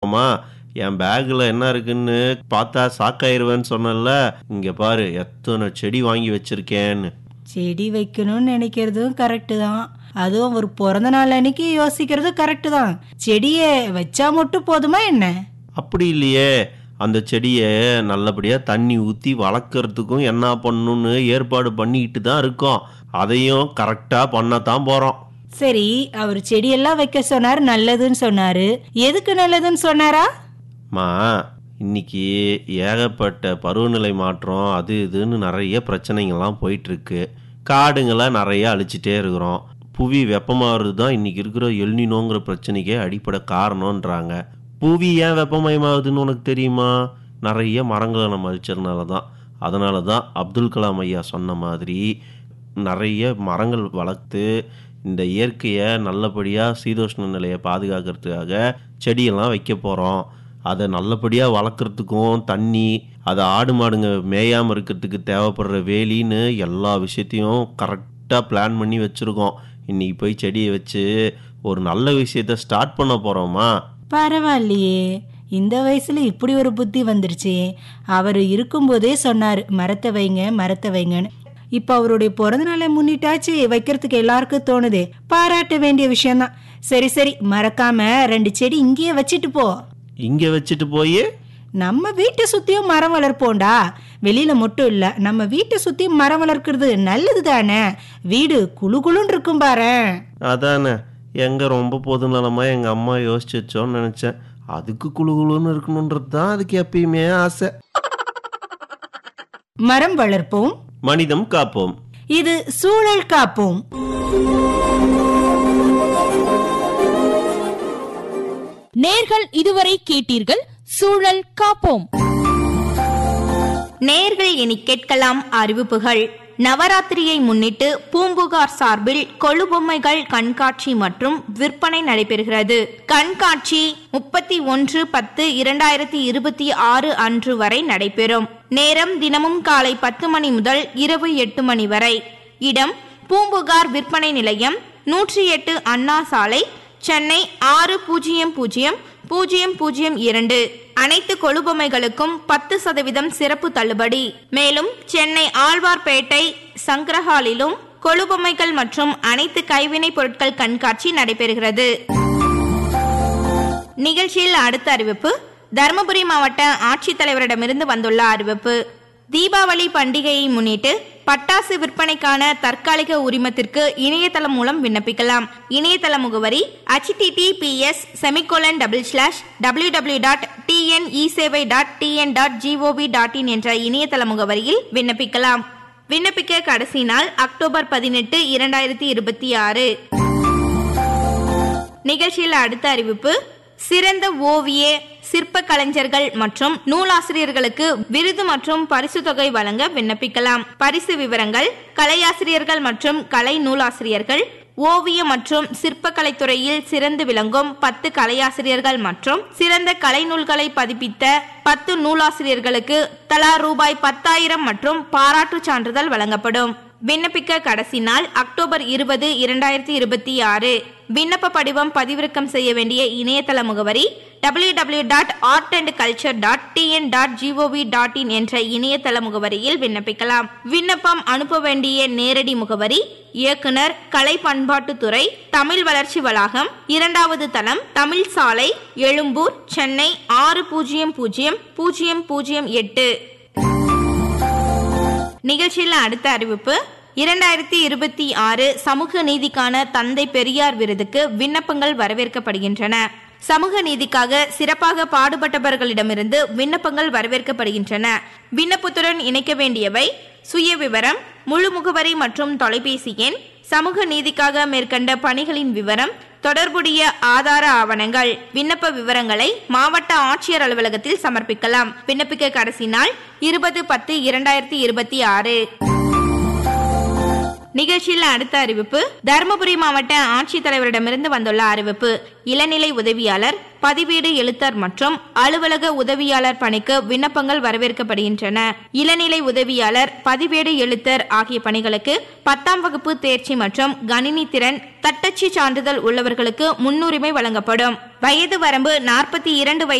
பார்ப்போமா என் பேக்கில் என்ன இருக்குன்னு பார்த்தா சாக்காயிருவேன்னு சொன்னல இங்கே பாரு எத்தனை செடி வாங்கி வச்சிருக்கேன்னு செடி வைக்கணும்னு நினைக்கிறதும் கரெக்டு தான் அதுவும் ஒரு பிறந்த நாள் அன்னைக்கு யோசிக்கிறதும் கரெக்டு தான் செடியை வச்சா மட்டும் போதுமா என்ன அப்படி இல்லையே அந்த செடியை நல்லபடியாக தண்ணி ஊற்றி வளர்க்குறதுக்கும் என்ன பண்ணணும்னு ஏற்பாடு பண்ணிக்கிட்டு தான் இருக்கோம் அதையும் கரெக்டாக பண்ணத்தான் போகிறோம் சரி அவர் செடியெல்லாம் வைக்க சொன்னார் நல்லதுன்னு சொன்னாரு எதுக்கு நல்லதுன்னு சொன்னாரா மா இன்னைக்கு ஏகப்பட்ட பருவநிலை மாற்றம் அது இதுன்னு நிறைய பிரச்சனைகள்லாம் போயிட்டுருக்கு காடுங்களை நிறைய அழிச்சிட்டே இருக்கிறோம் புவி வெப்பமாகிறது தான் இன்னைக்கு இருக்கிற எல்னினோங்கிற பிரச்சனைக்கே அடிப்படை காரணம்ன்றாங்க புவி ஏன் வெப்பமயமாகுதுன்னு உனக்கு தெரியுமா நிறைய மரங்களை நம்ம அழிச்சதுனால தான் அதனால தான் அப்துல் கலாம் ஐயா சொன்ன மாதிரி நிறைய மரங்கள் வளர்த்து இந்த இயற்கையை நல்லபடியாக சீதோஷ்ண நிலையை பாதுகாக்கிறதுக்காக செடியெல்லாம் வைக்க போகிறோம் அதை நல்லபடியாக வளர்க்குறதுக்கும் தண்ணி அதை ஆடு மாடுங்க மேயாமல் இருக்கிறதுக்கு தேவைப்படுற வேலின்னு எல்லா விஷயத்தையும் கரெக்டாக பிளான் பண்ணி வச்சுருக்கோம் இன்னைக்கு போய் செடியை வச்சு ஒரு நல்ல விஷயத்த ஸ்டார்ட் பண்ண போகிறோமா பரவாயில்லையே இந்த வயசுல இப்படி ஒரு புத்தி வந்துருச்சு அவர் இருக்கும்போதே சொன்னார் மரத்தை வைங்க மரத்தை வைங்கன்னு இப்ப அவருடைய பிறந்த நாளை முன்னிட்டாச்சு வைக்கிறதுக்கு எல்லாருக்கும் தோணுதே பாராட்ட வேண்டிய விஷயம்தான் சரி சரி மறக்காம ரெண்டு செடி இங்கேயே வச்சுட்டு போ இங்கே வச்சுட்டு போய் நம்ம வீட்டை சுத்தியும் மரம் வளர்ப்போம்டா வெளியில மட்டும் இல்ல நம்ம வீட்டை சுத்தியும் மரம் வளர்க்கறது நல்லது தானே வீடு குளு குளுன்னு இருக்கும் பாரேன் அதானே எங்கே ரொம்ப பொதுநலமாக எங்கள் அம்மா யோசிச்சு வச்சோன்னு நினச்சேன் அதுக்கு குழு குழுன்னு இருக்கணுன்றது தான் அதுக்கு எப்பயுமே ஆசை மரம் வளர்ப்போம் மனிதம் காப்போம் இது சூழல் காப்போம் நேர்கள் இதுவரை கேட்டீர்கள் சூழல் காப்போம் நேர்கள் இனி கேட்கலாம் அறிவிப்புகள் நவராத்திரியை முன்னிட்டு பூம்புகார் சார்பில் கொழுபொம்மைகள் கண்காட்சி மற்றும் விற்பனை நடைபெறுகிறது கண்காட்சி முப்பத்தி ஒன்று பத்து இரண்டாயிரத்தி இருபத்தி ஆறு அன்று வரை நடைபெறும் நேரம் தினமும் காலை பத்து மணி முதல் இரவு எட்டு மணி வரை இடம் பூம்புகார் விற்பனை நிலையம் நூற்றி எட்டு அண்ணா சாலை சென்னை ஆறு பூஜ்ஜியம் பூஜ்ஜியம் பூஜ்ஜியம் பூஜ்ஜியம் இரண்டு அனைத்து கொழுபொம்மைகளுக்கும் பத்து சதவீதம் சிறப்பு தள்ளுபடி மேலும் சென்னை ஆழ்வார்பேட்டை சங்கரஹாலிலும் கொழுபொம்மைகள் மற்றும் அனைத்து கைவினைப் பொருட்கள் கண்காட்சி நடைபெறுகிறது நிகழ்ச்சியில் அடுத்த அறிவிப்பு தருமபுரி மாவட்ட ஆட்சித்தலைவரிடமிருந்து வந்துள்ள அறிவிப்பு தீபாவளி பண்டிகையை முன்னிட்டு பட்டாசு விற்பனைக்கான தற்காலிக உரிமத்திற்கு இணையதளம் மூலம் விண்ணப்பிக்கலாம் இணையதள முகவரி https semicolon double slash W W dot TN eSevai dot TN dot GOV dot in என்ற இணையதள முகவரியில் விண்ணப்பிக்கலாம் விண்ணப்பிக்க கடைசி நாள் அக்டோபர் பதினெட்டு இரண்டாயிரத்தி இருபத்தி ஆறு நிகழ்ச்சியில் அடுத்த அறிவிப்பு சிறந்த ஓவிய சிற்ப கலைஞர்கள் மற்றும் நூலாசிரியர்களுக்கு விருது மற்றும் பரிசு தொகை வழங்க விண்ணப்பிக்கலாம் பரிசு விவரங்கள் கலையாசிரியர்கள் மற்றும் கலை நூலாசிரியர்கள் ஓவிய மற்றும் சிற்பக்கலை துறையில் சிறந்து விளங்கும் பத்து கலையாசிரியர்கள் மற்றும் சிறந்த கலை நூல்களை பதிப்பித்த பத்து நூலாசிரியர்களுக்கு தலா ரூபாய் பத்தாயிரம் மற்றும் பாராட்டுச் சான்றிதழ் வழங்கப்படும் விண்ணப்பிக்க கடைசி நாள் அக்டோபர் இருபது இரண்டாயிரத்தி இருபத்தி ஆறு விண்ணப்ப படிவம் பதிவிறக்கம் செய்ய வேண்டிய இணையதள முகவரி W W dot art and culture dot TN dot GOV dot in என்ற இணையதள முகவரியில் விண்ணப்பிக்கலாம் விண்ணப்பம் அனுப்ப வேண்டிய நேரடி முகவரி இயக்குனர் கலை பண்பாட்டுத்துறை தமிழ் வளர்ச்சி வளாகம் இரண்டாவது தளம் தமிழ் சாலை எழும்பூர் சென்னை ஆறு பூஜ்ஜியம் பூஜ்ஜியம் பூஜ்ஜியம் பூஜ்ஜியம் எட்டு நிகழ்ச்சியில் அடுத்த அறிவிப்பு இரண்டாயிரத்தி இருபத்தி ஆறு சமூக நீதிக்கான தந்தை பெரியார் விருதுக்கு விண்ணப்பங்கள் வரவேற்கப்படுகின்றன சமூக நீதிக்காக சிறப்பாக பாடுபட்டவர்களிடமிருந்து விண்ணப்பங்கள் வரவேற்கப்படுகின்றன விண்ணப்பத்துடன் இணைக்க வேண்டியவை சுய விவரம் முழு முகவரி மற்றும் தொலைபேசி எண் சமூக நீதிக்காக மேற்கண்ட பணிகளின் விவரம் தொடர்புடைய ஆதார ஆவணங்கள் விண்ணப்ப விவரங்களை மாவட்ட ஆட்சியர் அலுவலகத்தில் சமர்ப்பிக்கலாம் விண்ணப்பிக்க கடைசி நாள் இருபது பத்து இரண்டாயிரத்தி இருபத்தி ஆறு நிகழ்ச்சியில் அடுத்த அறிவிப்பு தருமபுரி மாவட்ட ஆட்சித்தலைவரிடமிருந்து வந்துள்ள அறிவிப்பு இளநிலை உதவியாளர் பதிவீடு எழுத்தர் மற்றும் அலுவலக உதவியாளர் பணிக்கு விண்ணப்பங்கள் வரவேற்கப்படுகின்றன இளநிலை உதவியாளர் பதிவேடு எழுத்தர் ஆகிய பணிகளுக்கு பத்தாம் வகுப்பு தேர்ச்சி மற்றும் கணினி திறன் தட்டச்சு சான்றிதழ் உள்ளவர்களுக்கு முன்னுரிமை வழங்கப்படும் வயது வரம்பு நாற்பத்தி இரண்டு